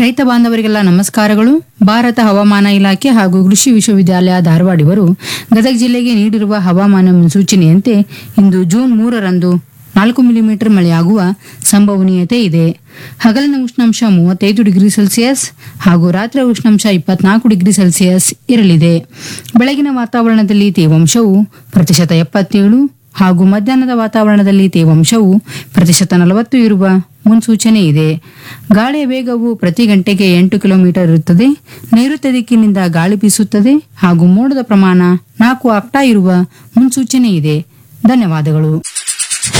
ರೈತ ಬಾಂಧವರಿಗೆಲ್ಲ ನಮಸ್ಕಾರಗಳು ಭಾರತ ಹವಾಮಾನ ಇಲಾಖೆ ಹಾಗೂ ಕೃಷಿ ವಿಶ್ವವಿದ್ಯಾಲಯ ಧಾರವಾಡ ಇವರು ಗದಗ ಜಿಲ್ಲೆಗೆ ನೀಡಿರುವ ಹವಾಮಾನ ಮುನ್ಸೂಚನೆಯಂತೆ ಇಂದು ಜೂನ್ ಮೂರರಂದು ನಾಲ್ಕು ಮಿಲಿಮೀಟರ್ ಮಳೆಯಾಗುವ ಸಂಭವನೀಯತೆ ಇದೆ ಹಗಲಿನ ಉಷ್ಣಾಂಶ ಮೂವತ್ತೈದು ಡಿಗ್ರಿ ಸೆಲ್ಸಿಯಸ್ ಹಾಗೂ ರಾತ್ರಿ ಉಷ್ಣಾಂಶ ಇಪ್ಪತ್ನಾಲ್ಕು ಡಿಗ್ರಿ ಸೆಲ್ಸಿಯಸ್ ಇರಲಿದೆ ಬೆಳಗಿನ ವಾತಾವರಣದಲ್ಲಿ ತೇವಾಂಶವು ಪ್ರತಿಶತ ಎಪ್ಪತ್ತೇಳು ಹಾಗೂ ಮಧ್ಯಾಹ್ನದ ವಾತಾವರಣದಲ್ಲಿ ತೇವಾಂಶವು ಪ್ರತಿಶತ ನಲವತ್ತು ಇರುವ ಮುನ್ಸೂಚನೆ ಇದೆ ಗಾಳಿಯ ವೇಗವು ಪ್ರತಿ ಗಂಟೆಗೆ ಎಂಟು ಕಿಲೋಮೀಟರ್ ಇರುತ್ತದೆ ನೈಋತ್ಯ ದಿಕ್ಕಿನಿಂದ ಗಾಳಿ ಬೀಸುತ್ತದೆ ಹಾಗೂ ಮೋಡದ ಪ್ರಮಾಣ ನಾಲ್ಕು ಆಕ್ಟಾ ಇರುವ ಮುನ್ಸೂಚನೆ ಇದೆ ಧನ್ಯವಾದಗಳು